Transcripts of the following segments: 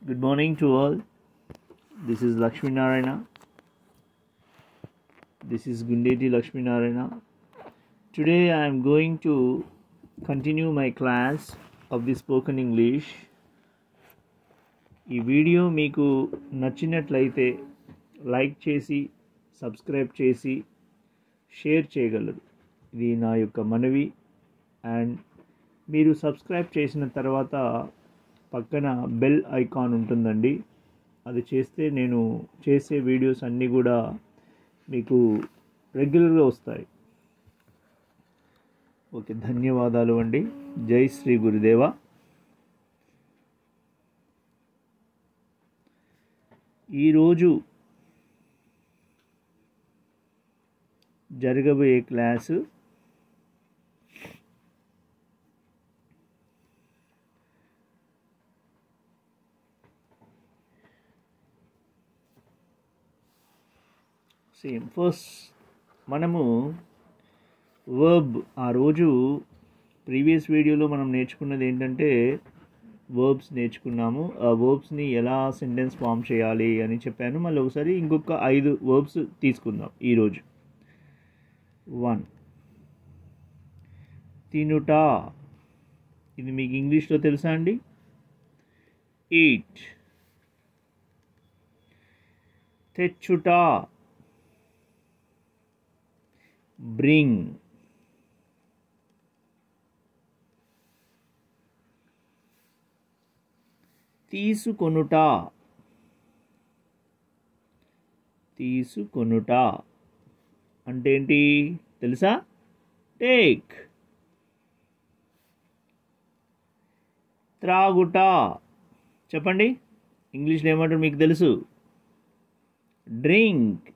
Good morning to all. This is Lakshmi Narayana. This is Gundeti Lakshmi Narayana. Today I am going to continue my class of the spoken English. ఈ video మీకు నచ్చినట్లయితే like చేసి subscribe చేసి share చేయగలరు ఇది నా యొక్క మనవి అండ్ మీరు సబ్స్క్రైబ్ చేసిన తర్వాత పక్కన బెల్ ఐకాన్ ఉంటుందండి అది చేస్తే నేను చేసే వీడియోస్ అన్నీ కూడా మీకు రెగ్యులర్గా వస్తాయి ఓకే ధన్యవాదాలు అండి జై శ్రీ గురుదేవ ఈరోజు జరగబోయే క్లాసు సేమ్ ఫస్ట్ మనము వర్బ్ ఆ రోజు ప్రీవియస్ వీడియోలో మనం నేర్చుకున్నది ఏంటంటే వర్బ్స్ నేర్చుకున్నాము ఆ వర్బ్స్ని ఎలా సెంటెన్స్ ఫామ్ చేయాలి అని చెప్పాను మళ్ళీ ఒకసారి ఇంకొక ఐదు వర్బ్స్ తీసుకుందాం ఈరోజు వన్ తినుట ఇది మీకు ఇంగ్లీష్లో తెలుసా అండి ఈట్ తెచ్చుట బ్రింగ్ తీసుకొనుట తీసుకొనుట అంటే ఏంటి తెలుసా టేక్ త్రాగుట చెప్పండి ఇంగ్లీష్లో ఏమంటారు మీకు తెలుసు డ్రింక్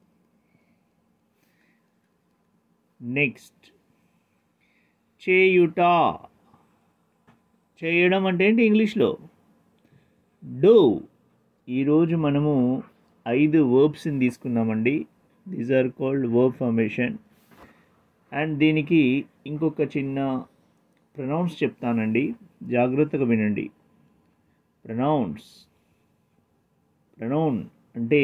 నెక్స్ట్ చేయుట చేయడం అంటే ఏంటి ఇంగ్లీష్లో డో ఈరోజు మనము ఐదు వర్బ్స్ని తీసుకున్నామండి these are called verb formation and దీనికి ఇంకొక చిన్న ప్రొనౌన్స్ చెప్తానండి జాగ్రత్తగా వినండి ప్రొనౌన్స్ ప్రొనౌన్ అంటే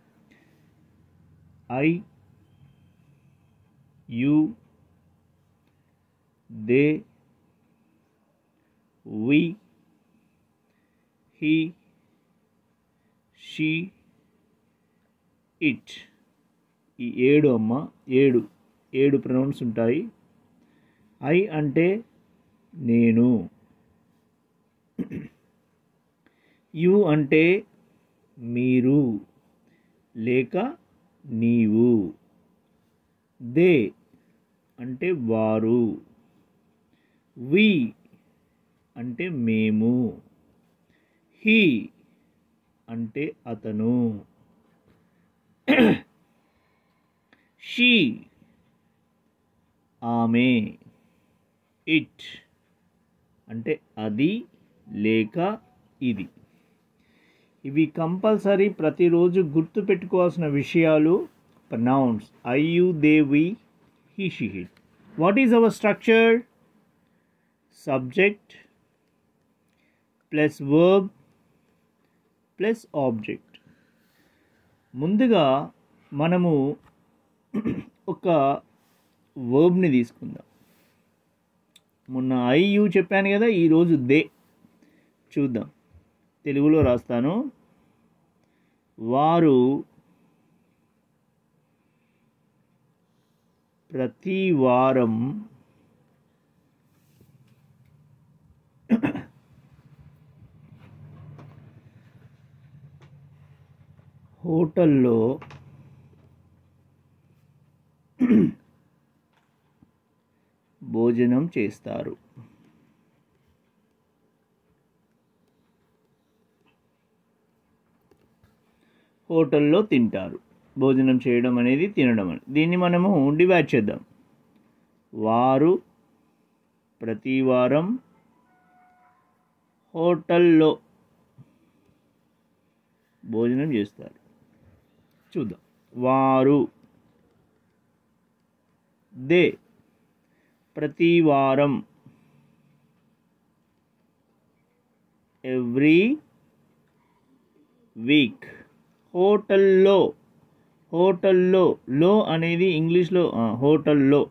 I you they we he she it ఈ ఏడు అమ్మ ఏడు ఏడు ప్రొనౌన్స్ ఉంటాయి ఐ అంటే నేను యు అంటే మీరు లేక నీవు దే అంటే వారు వి అంటే మేము హీ అంటే అతను షీ ఆమె ఇట్ అంటే అది లేక ఇది ఇవి కంపల్సరీ ప్రతిరోజు గుర్తు పెట్టుకోవాల్సిన విషయాలు pronouns I you they we he she it what is our structure subject plus verb plus object ముందుగా మనము ఒక వర్బ్ని తీసుకుందాం మొన్న ఐ యూ చెప్పాను కదా ఈరోజు దే చూద్దాం తెలుగులో రాస్తాను వారు ప్రతి వారం హోటల్లో భోజనం చేస్తారు హోటల్లో తింటారు భోజనం చేయడం అనేది తినడం అని దీన్ని మనము డివైడ్ చేద్దాం వారు ప్రతి వారం హోటల్లో భోజనం చేస్తారు చూద్దాం వారు దే ప్రతి వారం ఎవ్రీ వీక్ హోటల్లో హోటల్లో లో అనేది ఇంగ్లీష్లో ఆ, హోటల్లో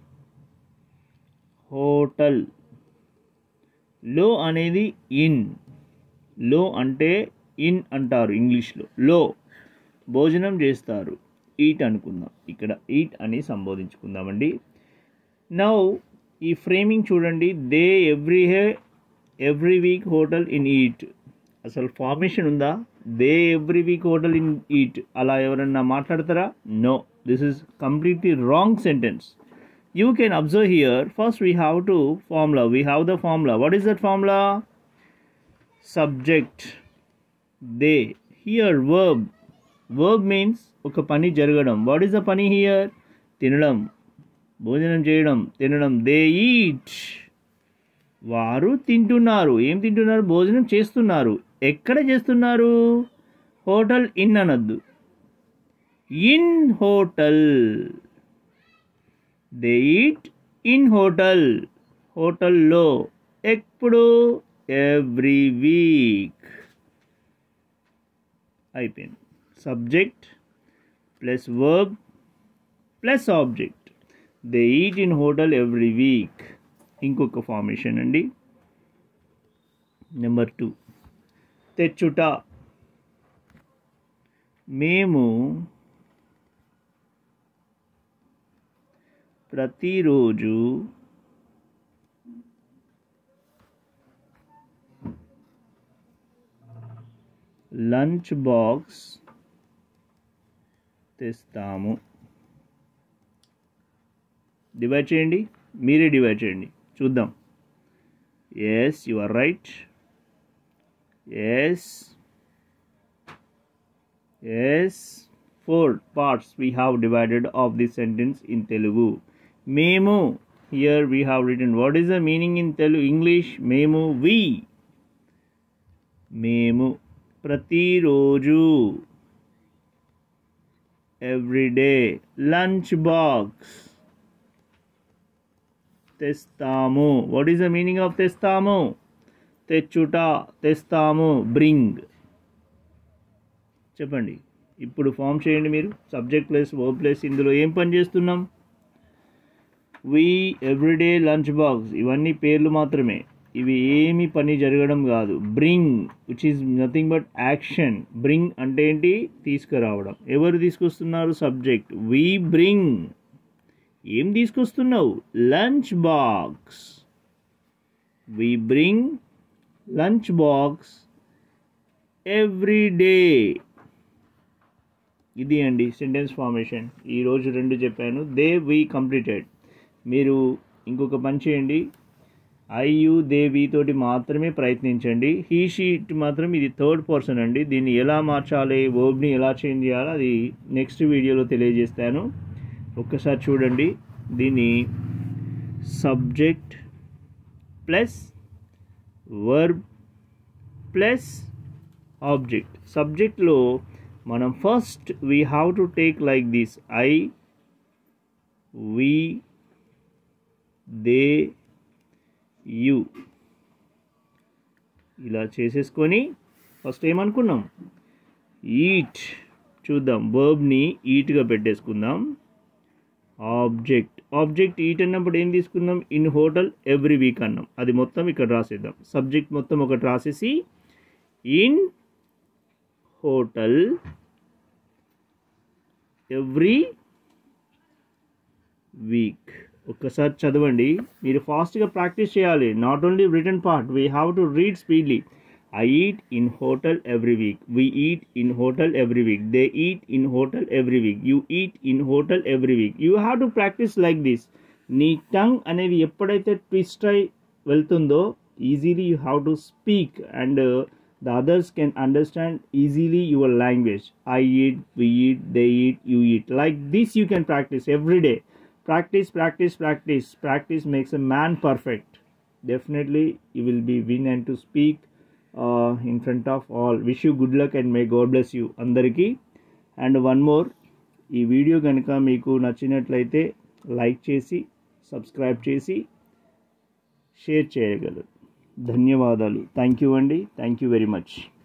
హోటల్ లో అనేది ఇన్ లో అంటే ఇన్ అంటారు ఇంగ్లీష్లో లో భోజనం చేస్తారు ఈట్ అనుకుందాం ఇక్కడ ఈట్ అని సంబోధించుకుందామండి నౌ ఈ ఫ్రేమింగ్ చూడండి they every hey every week hotel in eat అసలు ఫార్మేషన్ ఉందా they every week hotel in eat అలా ఎవరన్నా మాట్లాడతారా no this is completely wrong sentence you can observe here first we have to formula we have the formula what is that formula subject they here verb verb means ఒక పని జరగడం what is the పని here తినడం భోజనం చేయడం తినడం they eat వారు తింటున్నారు ఏం తింటున్నారు భోజనం చేస్తున్నారు ఎక్కడ చేస్తున్నారు హోటల్ ఇన్ అనద్దు in hotel they eat in hotel హోటల్లో ఎప్పుడు ఎవ్రీ వీక్ అయిపోయింది subject plus verb plus object they eat in hotel every week ఇంకొక ఫార్మేషన్ అండి నెంబర్ టూ తెచ్చుట మేము ప్రతిరోజు లంచ్ బాక్స్ తెస్తాము డివైడ్ చేయండి మీరే డివైడ్ చేయండి చూద్దాం yes you are right yes yes four parts we have divided of the sentence in Telugu మేము here we have return what is the meaning in Telugu English మేము we మేము ప్రతిరోజు ఎవ్రీడే లంచ్ బాక్స్ తెస్తాము what is the meaning of తెస్తాము తెచ్చుట తెస్తాము bring చెప్పండి ఇప్పుడు ఫామ్ చేయండి మీరు సబ్జెక్ట్ ప్లస్ వర్బ్ ప్లస్ ఇందులో ఏం పని చేస్తున్నాం వి ఎవ్రీడే లంచ్ బాక్స్ ఇవన్నీ పేర్లు మాత్రమే ఇవి ఏమి పని జరగడం కాదు bring which is nothing but action bring అంటే ఏంటి తీసుకురావడం ఎవరు తీసుకొస్తున్నారు సబ్జెక్ట్ వి బ్రింగ్ ఏం తీసుకొస్తున్నావు lunch box we bring lunch box every day ఇది అండి సెంటెన్స్ ఫార్మేషన్ ఈరోజు రెండు చెప్పాను దే వి కంప్లీటెడ్ మీరు ఇంకొక పని చేయండి ఐ యు దే వి తోటి మాత్రమే ప్రయత్నించండి హీ షీట్ మాత్రం ఇది థర్డ్ పర్సన్ అండి దీన్ని ఎలా మార్చాలి వర్బ్ని ఎలా చేంజ్ చేయాలో అది నెక్స్ట్ వీడియోలో తెలియజేస్తాను ఒక్కసారి చూడండి దీన్ని subject plus verb plus object సబ్జెక్ట్లో మనం first we have to take like this I we they you ఇలా చేసేసుకొని ఫస్ట్ ఏమనుకున్నాం ఈట్ చూద్దాం వర్బ్ని ఈట్గా పెట్టేసుకుందాం ఆబ్జెక్ట్ ఆబ్జెక్ట్ ఈట్ అన్నప్పుడు ఏం తీసుకుందాం ఇన్ హోటల్ ఎవ్రీ వీక్ అన్నాం అది మొత్తం ఇక్కడ రాసేద్దాం సబ్జెక్ట్ మొత్తం ఒకటి రాసేసి ఇన్ హోటల్ ఎవ్రీ వీక్ ఒక్కసారి చదవండి మీరు ఫాస్ట్గా ప్రాక్టీస్ చేయాలి not only return part we have to read speedly I eat in hotel every week we eat in hotel every week they eat in hotel every week you eat in hotel every week you have to practice like this నీ tongue అనేది ఎప్పుడైతే twist అయి వెళ్తుందో easily you have to speak and the others can understand easily your language i eat we eat they eat you eat like this you can practice every day practice practice practice practice makes a man perfect definitely you will be win and to speak uh, in front of all wish you good luck and may god bless you అందరికీ and one more ఈ video కనుక మీకు నచ్చినట్లయితే like చేసి subscribe చేసి share చేయగలరు ధన్యవాదాలు thank you అండి థ్యాంక్ యూ వెరీ మచ్